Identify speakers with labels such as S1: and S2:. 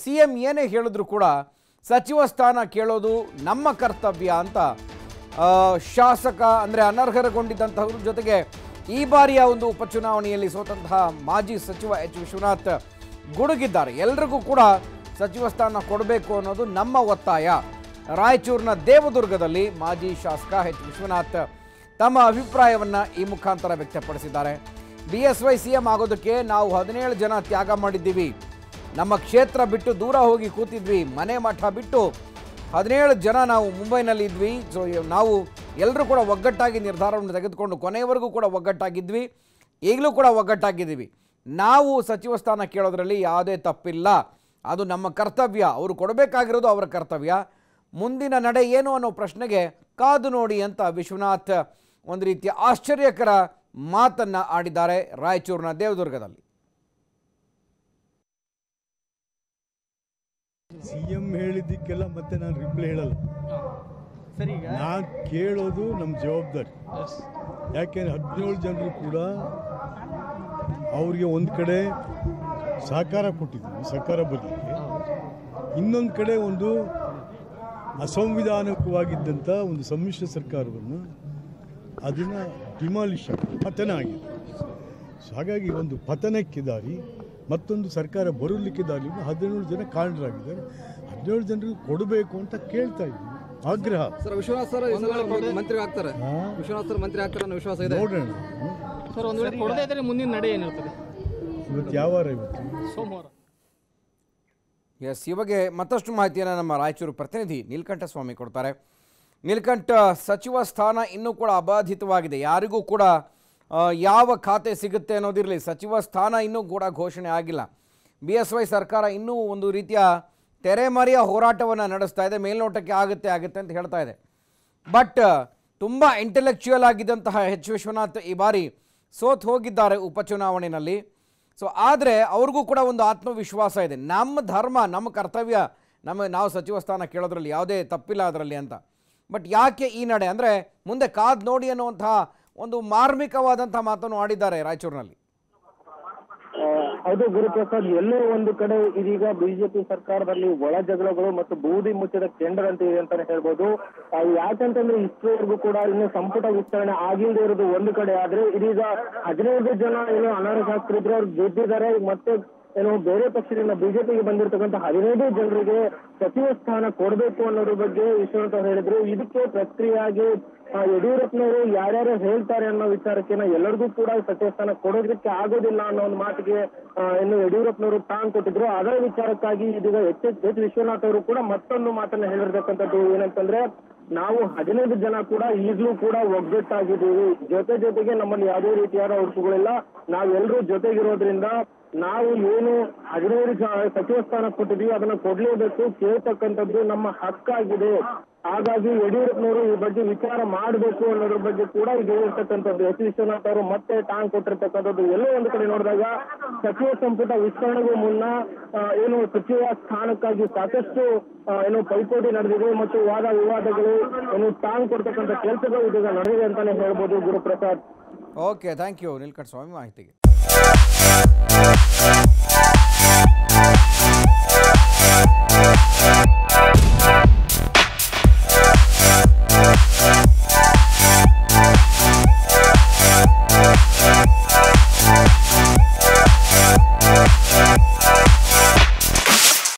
S1: C M ಏನೇ ಹೇಳಿದ್ರು ಕೂಡ ಸಚಿವ ಸ್ಥಾನ ಕೇಳೋದು ನಮ್ಮ ಕರ್ತವ್ಯ ಅಂತ ಆ, ಶಾಸಕ ಅಂದರೆ ಅನರ್ಹರಗೊಂಡಿದ್ದಂಥವ್ರ ಜೊತೆಗೆ ಈ ಬಾರಿಯ ಒಂದು ಉಪಚುನಾವಣೆಯಲ್ಲಿ ಸೋತಂತಹ ಮಾಜಿ ಸಚಿವ ಎಚ್ ವಿಶ್ವನಾಥ್ ಗುಡುಗಿದ್ದಾರೆ ಎಲ್ರಿಗೂ ಕೂಡ ಸಚಿವ ಸ್ಥಾನ ಕೊಡಬೇಕು ಅನ್ನೋದು ನಮ್ಮ ಒತ್ತಾಯ ರಾಯಚೂರಿನ ದೇವದುರ್ಗದಲ್ಲಿ ಮಾಜಿ ಶಾಸಕ ಎಚ್ ವಿಶ್ವನಾಥ್ ತಮ್ಮ ಅಭಿಪ್ರಾಯವನ್ನು ಈ ಮುಖಾಂತರ ವ್ಯಕ್ತಪಡಿಸಿದ್ದಾರೆ B S Y C M ಆಗೋದಕ್ಕೆ ನಾವು ಹದಿನೇಳು ಜನ ತ್ಯಾಗ ಮಾಡಿದ್ದೀವಿ ನಮ್ಮ ಕ್ಷೇತ್ರ ಬಿಟ್ಟು ದೂರ ಹೋಗಿ ಕೂತಿದ್ವಿ ಮನೆ ಮಠ ಬಿಟ್ಟು ಹದಿನೇಳು ಜನ ನಾವು ಮುಂಬೈನಲ್ಲಿ ಇದ್ವಿ ಸೊ ನಾವು ಎಲ್ಲರೂ ಕೂಡ ಒಗ್ಗಟ್ಟಾಗಿ ನಿರ್ಧಾರವನ್ನು ತೆಗೆದುಕೊಂಡು ಕೊನೆಯವರೆಗೂ ಕೂಡ ಒಗ್ಗಟ್ಟಾಗಿದ್ವಿ ಈಗಲೂ ಕೂಡ ಒಗ್ಗಟ್ಟಾಗಿದ್ದೀವಿ ನಾವು ಸಚಿವ ಸ್ಥಾನ ಕೇಳೋದ್ರಲ್ಲಿ ಯಾವುದೇ ತಪ್ಪಿಲ್ಲ ಅದು ನಮ್ಮ ಕರ್ತವ್ಯ ಅವರು ಕೊಡಬೇಕಾಗಿರೋದು ಅವರ ಕರ್ತವ್ಯ ಮುಂದಿನ ನಡೆ ಏನು ಅನ್ನೋ ಪ್ರಶ್ನೆಗೆ ಕಾದು ನೋಡಿ ಅಂತ ವಿಶ್ವನಾಥ್ ಒಂದು ರೀತಿಯ ಆಶ್ಚರ್ಯಕರ ಮಾತನ್ನು ಆಡಿದ್ದಾರೆ ರಾಯಚೂರಿನ ದೇವದುರ್ಗದಲ್ಲಿ
S2: ಸಿ ಎಂ ಹೇಳಿದ್ದಕ್ಕೆಲ್ಲ ಮತ್ತೆ ನಾನು ರಿಪ್ಲೈ ಹೇಳಲ್ಲ
S3: ಸರಿ ಈಗ
S2: ನಾನು ಕೇಳೋದು ನಮ್ಮ ಜವಾಬ್ದಾರಿ ಯಾಕೆಂದ್ರೆ ಹದಿನೇಳು ಜನರು ಕೂಡ ಅವ್ರಿಗೆ ಒಂದು ಕಡೆ ಸಹಕಾರ ಕೊಟ್ಟಿದ್ದೀವಿ ಸರ್ಕಾರ ಬರಲಿಕ್ಕೆ ಇನ್ನೊಂದು ಕಡೆ ಒಂದು ಅಸಂವಿಧಾನಿಕವಾಗಿದ್ದಂಥ ಒಂದು ಸಮ್ಮಿಶ್ರ ಸರ್ಕಾರವನ್ನು ಅದನ್ನು ಡಿಮಾಲಿಷ್ ಆಗಿ ಪತನ ಆಗಿದೆ ಸೊ ಹಾಗಾಗಿ ಒಂದು ಪತನಕ್ಕೆ ದಾರಿ ಮತ್ತೊಂದು ಸರ್ಕಾರ ಬರಲಿಕ್ಕೆ ದಾರಿ ಹದಿನೇಳು ಜನ ಕಾರಣರಾಗಿದ್ದಾರೆ ಹದಿನೇಳು ಜನರಿಗೆ ಕೊಡಬೇಕು ಅಂತ ಕೇಳ್ತಾ ಇದ್ದೀವಿ ಆಗ್ರಹ
S4: ಸರ್ ವಿಶ್ವನಾಥ್ ಸರ್ ಈ ಸಲ ಮಂತ್ರಿ ಆಗ್ತಾರೆ
S2: ಹಾ?
S4: ವಿಶ್ವನಾಥ್ ಸರ್ ಮಂತ್ರಿ ಆಗ್ತಾರೆ ಅನ್ನೋ ವಿಶ್ವಾಸ ಇದೆ
S2: ನೋಡೋಣ
S3: ಸರ್ ಒಂದು ವೇಳೆ ಕೊಡದೇ ಇದ್ರೆ ಮುಂದಿನ ನಡೆ ಏನಿರ್ತದೆ
S2: ಇವತ್ತು ಯಾವ ವಾರ ಇವತ್ತು
S3: ಸೋಮವಾರ
S1: ಎಸ್ ಈ ಬಗ್ಗೆ ಮತ್ತಷ್ಟು ಮಾಹಿತಿಯನ್ನು ನಮ್ಮ ರಾಯಚೂರು ಪ್ರತಿನಿಧಿ ನೀಲಕಂಠ ಸ್ವಾಮಿ ಕೊಡ್ತಾರೆ ನೀಲಕಂಠ ಸಚಿವ ಸ್ಥಾನ ಇನ್ನೂ ಕೂಡ ಅಬಾಧಿತವಾಗಿದೆ ಯಾರಿಗೂ ಕೂಡ ಆ, ಯಾವ ಖಾತೆ ಸಿಗುತ್ತೆ ಅನ್ನೋದಿರಲಿ ಸಚಿವ ಸ್ಥಾನ ಇನ್ನೂ ಕೂಡ ಘೋಷಣೆ ಆಗಿಲ್ಲ ಬಿ ಎಸ್ ವೈ ಸರ್ಕಾರ ಇನ್ನೂ ಒಂದು ರೀತಿಯ ತೆರೆಮರೆಯ ಹೋರಾಟವನ್ನು ನಡೆಸ್ತಾ ಇದೆ ಮೇಲ್ನೋಟಕ್ಕೆ ಆಗುತ್ತೆ ಆಗುತ್ತೆ ಅಂತ ಹೇಳ್ತಾ ಇದೆ ಬಟ್ ತುಂಬ ಇಂಟೆಲೆಕ್ಚುಯಲ್ ಆಗಿದ್ದಂತಹ ಎಚ್ ವಿಶ್ವನಾಥ್ ಈ ಬಾರಿ ಸೋತ್ ಹೋಗಿದ್ದಾರೆ ಉಪಚುನಾವಣೆಯಲ್ಲಿ ಸೊ ಆದರೆ ಅವ್ರಿಗೂ ಕೂಡ ಒಂದು ಆತ್ಮವಿಶ್ವಾಸ ಇದೆ ನಮ್ಮ ಧರ್ಮ ನಮ್ಮ ಕರ್ತವ್ಯ ನಮ್ಮ ನಾವು ಸಚಿವ ಸ್ಥಾನ ಕೇಳೋದ್ರಲ್ಲಿ ಯಾವುದೇ ತಪ್ಪಿಲ್ಲ ಅದರಲ್ಲಿ ಅಂತ ಬಟ್ ಯಾಕೆ ಈ ನಡೆ ಅಂದರೆ ಮುಂದೆ ಕಾದ್ ನೋಡಿ ಅನ್ನುವಂತಹ ಒಂದು ಮಾರ್ಮಿಕವಾದಂಥ ಮಾತನ್ನು ಆಡಿದ್ದಾರೆ ರಾಯಚೂರಿನಲ್ಲಿ
S5: ಆ, ಹೌದು ಗುರುಪ್ರಸಾದ್ ಎಲ್ಲೋ ಒಂದು ಕಡೆ ಇದೀಗ ಬಿಜೆಪಿ ಸರ್ಕಾರದಲ್ಲಿ ಒಳ ಜಗಳಗಳು ಮತ್ತು ಬೂದಿ ಮುಚ್ಚಿದ ಕೆಂಡರ್ ಅಂತ ಇದೆ ಅಂತಾನೆ ಹೇಳ್ಬೋದು ಆ, ಯಾಕಂತಂದ್ರೆ ಇಷ್ಟರವರೆಗೂ ಕೂಡ ಇನ್ನು ಸಂಪುಟ ವಿಸ್ತರಣೆ ಆಗಿಲ್ಲದೆ ಇರೋದು ಒಂದು ಕಡೆ ಆದ್ರೆ ಇದೀಗ ಹದಿನೈದು ಜನ ಏನು ಅನರ್ಹ ಶಾಸಕರಿದ್ರು ಅವ್ರು ಗೆದ್ದಿದ್ದಾರೆ ಮತ್ತೆ ಏನು ಬೇರೆ ಪಕ್ಷದಿಂದ ಬಿಜೆಪಿಗೆ ಬಂದಿರತಕ್ಕಂತ ಹದಿನೈದು ಜನರಿಗೆ ಸಚಿವ ಸ್ಥಾನ ಕೊಡಬೇಕು ಅನ್ನೋದ್ರ ಬಗ್ಗೆ ವಿಶ್ವನಾಥ್ ಅವ್ರು ಹೇಳಿದ್ರು ಇದಕ್ಕೆ ಪ್ರಕ್ರಿಯೆಯಾಗಿ ಆ, ಯಡಿಯೂರಪ್ಪನವರು ಯಾರ್ಯಾರು ಹೇಳ್ತಾರೆ ಅನ್ನೋ ವಿಚಾರಕ್ಕೆ ನಾವು ಎಲ್ಲರಿಗೂ ಕೂಡ ಸಚಿವ ಸ್ಥಾನ ಕೊಡೋದಕ್ಕೆ ಆಗೋದಿಲ್ಲ ಅನ್ನೋ ಒಂದು ಮಾತಿಗೆ ಆ, ಇನ್ನು ಯಡಿಯೂರಪ್ಪನವರು ಟಾಂಗ್ ಕೊಟ್ಟಿದ್ರು ಅದರ ವಿಚಾರಕ್ಕಾಗಿ ಇದೀಗ ಎಚ್ ಎಚ್ ಎಚ್ ವಿಶ್ವನಾಥ್ ಅವರು ಕೂಡ ಮತ್ತೊಂದು ಮಾತನ್ನ ಹೇಳಿರ್ತಕ್ಕಂಥದ್ದು ಏನಂತಂದ್ರೆ ನಾವು ಹದಿನೈದು ಜನ ಕೂಡ ಈಗಲೂ ಕೂಡ ಒಗ್ಗಟ್ಟಾಗಿದ್ದೀವಿ ಜೊತೆ ಜೊತೆಗೆ ನಮ್ಮಲ್ಲಿ ಯಾವುದೇ ರೀತಿಯಾದ ಉಡುಪುಗಳಿಲ್ಲ ನಾವೆಲ್ಲರೂ ಜೊತೆಗಿರೋದ್ರಿಂದ ನಾವು ಏನು ಹದಿನೈದು ಜ- ಸಚಿವ ಸ್ಥಾನ ಕೊಟ್ಟಿದೀವಿ ಅದನ್ನ ಕೊಡ್ಲೇಬೇಕು ಕೇಳ್ತಕ್ಕಂಥದ್ದು ನಮ್ಮ ಹಕ್ಕಾಗಿದೆ ಹಾಗಾಗಿ ಯಡಿಯೂರಪ್ಪನವರು ಈ ಬಗ್ಗೆ ವಿಚಾರ ಮಾಡಬೇಕು ಅನ್ನೋದ್ರ ಬಗ್ಗೆ ಕೂಡ ಈಗ ಹೇಳಿರ್ತಕ್ಕಂಥದ್ದು ಎಸ್ ವಿಶ್ವನಾಥ್ ಅವರು ಮತ್ತೆ ಟಾಂಗ್ ಕೊಟ್ಟಿರ್ತಕ್ಕಂಥದ್ದು ಎಲ್ಲೋ ಒಂದು ಕಡೆ ನೋಡಿದಾಗ ಸಚಿವ ಸಂಪುಟ ವಿಸ್ತರಣೆಗೂ ಮುನ್ನ ಆ, ಏನು ಸಚಿವ ಸ್ಥಾನಕ್ಕಾಗಿ ಸಾಕಷ್ಟು ಆ, ಏನು ಪೈಪೋಟಿ ನಡೆದಿದೆ ಮತ್ತು ವಾದ ವಿವಾದಗಳು ಏನು ಟಾಂಗ್ ಕೊಡ್ತಕ್ಕಂಥ ಕೆಲಸಗಳು ಇದೀಗ ನಡೆದಿದೆ ಅಂತಾನೆ ಹೇಳ್ಬೋದು Guruprasad
S1: okay thank you Neelkanth Swamy ಮಾಹಿತಿಗೆ